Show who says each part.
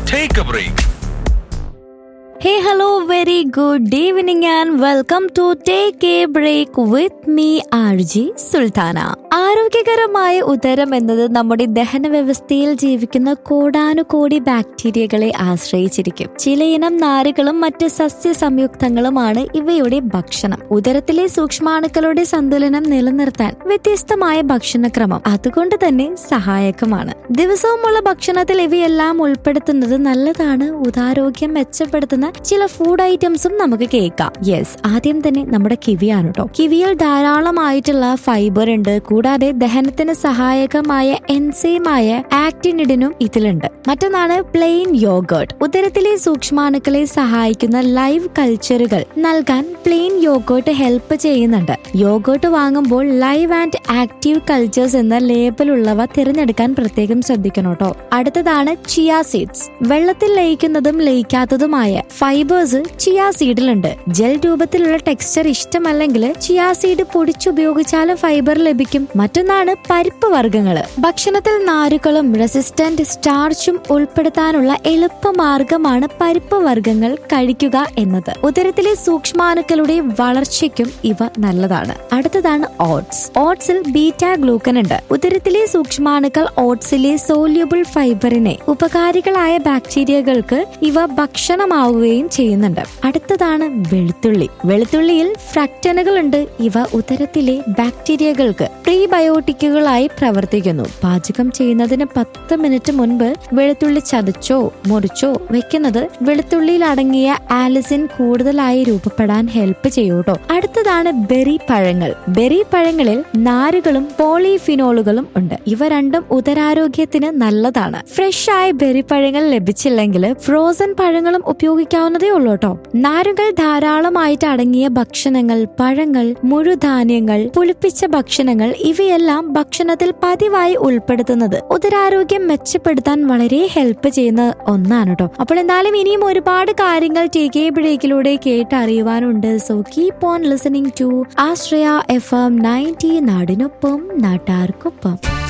Speaker 1: Take a break.
Speaker 2: Hey, hello, very good evening, and welcome to Take a Break with me, RG Sultana ആരോഗ്യകരമായ ഉദരം എന്നത് നമ്മുടെ ദഹന വ്യവസ്ഥയിൽ ജീവിക്കുന്ന കോടാനുകോടി ബാക്ടീരിയകളെ ആശ്രയിച്ചിരിക്കും ചിലയിനം നാരുകളും മറ്റ് സസ്യ സംയുക്തങ്ങളുമാണ് ഇവയുടെ ഭക്ഷണം ഉദരത്തിലെ സൂക്ഷ്മാണുക്കളുടെ സന്തുലനം നിലനിർത്താൻ വ്യത്യസ്തമായ ഭക്ഷണക്രമം അതുകൊണ്ട് തന്നെ സഹായകമാണ് ദിവസവുമുള്ള ഭക്ഷണത്തിൽ ഇവയെല്ലാം ഉൾപ്പെടുത്തുന്നത് നല്ലതാണ് ഉദാരോഗ്യം മെച്ചപ്പെടുത്തുന്ന ചില ഫുഡ് ഐറ്റംസും നമുക്ക് കേൾക്കാം യെസ് ആദ്യം തന്നെ നമ്മുടെ കിവിയാണ് കേട്ടോ കിവിയിൽ ധാരാളമായിട്ടുള്ള ഫൈബർ ഉണ്ട് കൂടാതെ ദഹനത്തിന് സഹായകമായ എൻസൈമായ ആക്ടിനിഡിനും ഇതിലുണ്ട് മറ്റൊന്നാണ് പ്ലെയിൻ യോഗേർട്ട് ഉദരത്തിലെ സൂക്ഷ്മാണുക്കളെ സഹായിക്കുന്ന ലൈവ് കൾച്ചറുകൾ നൽകാൻ പ്ലെയിൻ യോഗേർട്ട് ഹെൽപ്പ് ചെയ്യുന്നുണ്ട് യോഗേർട്ട് വാങ്ങുമ്പോൾ ലൈവ് ആൻഡ് ആക്റ്റീവ് കൾച്ചേഴ്സ് എന്ന ലേബലുള്ളവ തിരഞ്ഞെടുക്കാൻ പ്രത്യേകം ശ്രദ്ധിക്കണം കേട്ടോ അടുത്തതാണ് ചിയ സീഡ്സ് വെള്ളത്തിൽ ലയിക്കുന്നതും ലയിക്കാത്തതുമായ ഫൈബേഴ്സ് ചിയ സീഡിലുണ്ട് ജെൽ രൂപത്തിലുള്ള ടെക്സ്ചർ ഇഷ്ടമല്ലെങ്കിൽ ചിയ സീഡ് പൊടിച്ചുപയോഗിച്ചാലും ഫൈബർ ലഭിക്കും മറ്റൊന്നാണ് പരിപ്പ് വർഗ്ഗങ്ങള് ഭക്ഷണത്തിൽ നാരുകളും റെസിസ്റ്റന്റ് സ്റ്റാർച്ചും ഉൾപ്പെടുത്താനുള്ള എളുപ്പ മാർഗമാണ് പരിപ്പ് വർഗ്ഗങ്ങൾ കഴിക്കുക എന്നത് ഉദരത്തിലെ സൂക്ഷ്മാണുക്കളുടെ വളർച്ചയ്ക്കും ഇവ നല്ലതാണ് അടുത്തതാണ് ഓട്സ് ഓട്സിൽ ബീറ്റ ഗ്ലൂക്കൻ ഉണ്ട് ഉദരത്തിലെ സൂക്ഷ്മാണുക്കൾ ഓട്സിലെ സോല്യൂബിൾ ഫൈബറിനെ ഉപകാരികളായ ബാക്ടീരിയകൾക്ക് ഇവ ഭക്ഷണമാവുകയും ചെയ്യുന്നുണ്ട് അടുത്തതാണ് വെളുത്തുള്ളി വെളുത്തുള്ളിയിൽ ഫ്രക്ടനുകൾ ഉണ്ട് ഇവ ഉദരത്തിലെ ബാക്ടീരിയകൾക്ക് പ്രീബയോട്ടിക്കുകളായി പ്രവർത്തിക്കുന്നു പാചകം ചെയ്യുന്നതിന് പത്ത് മിനിറ്റ് മുൻപ് വെളുത്തുള്ളി ചതച്ചോ മുറിച്ചോ വെക്കുന്നത് വെളുത്തുള്ളിയിൽ അടങ്ങിയ ആലിസിൻ കൂടുതലായി രൂപപ്പെടാൻ ഹെൽപ്പ് ചെയ്യൂട്ടോ അടുത്തതാണ് ബെറി പഴങ്ങൾ ബെറി പഴങ്ങളിൽ നാരുകളും പോളിഫിനോളുകളും ഉണ്ട് ഇവ രണ്ടും ഉദരാരോഗ്യത്തിന് നല്ലതാണ് ഫ്രഷ് ആയ ബെറി പഴങ്ങൾ ലഭിച്ചില്ലെങ്കിൽ ഫ്രോസൺ പഴങ്ങളും ഉപയോഗിക്കാവുന്നതേ ഉള്ളൂ കേട്ടോ നാരുകൾ ധാരാളമായിട്ട് അടങ്ങിയ ഭക്ഷണങ്ങൾ പഴങ്ങൾ മുഴുധാന്യങ്ങൾ പുളിപ്പിച്ച ഭക്ഷണങ്ങൾ ഇവയെല്ലാം ഭക്ഷണത്തിൽ പതിവായി ഉൾപ്പെടുത്തുന്നത് ഉദരാരോഗ്യം മെച്ചപ്പെടുത്താൻ വളരെ ഹെൽപ്പ് ചെയ്യുന്ന ഒന്നാണ് കേട്ടോ അപ്പോൾ എന്തായാലും ഇനിയും ഒരുപാട് കാര്യങ്ങൾ ടി കെ ബ്രേക്കിലൂടെ കേട്ടറിയുവാനുണ്ട് so keep on listening to Ashraya F M ninety നാടിനൊപ്പം നാട്ടാർക്കൊപ്പം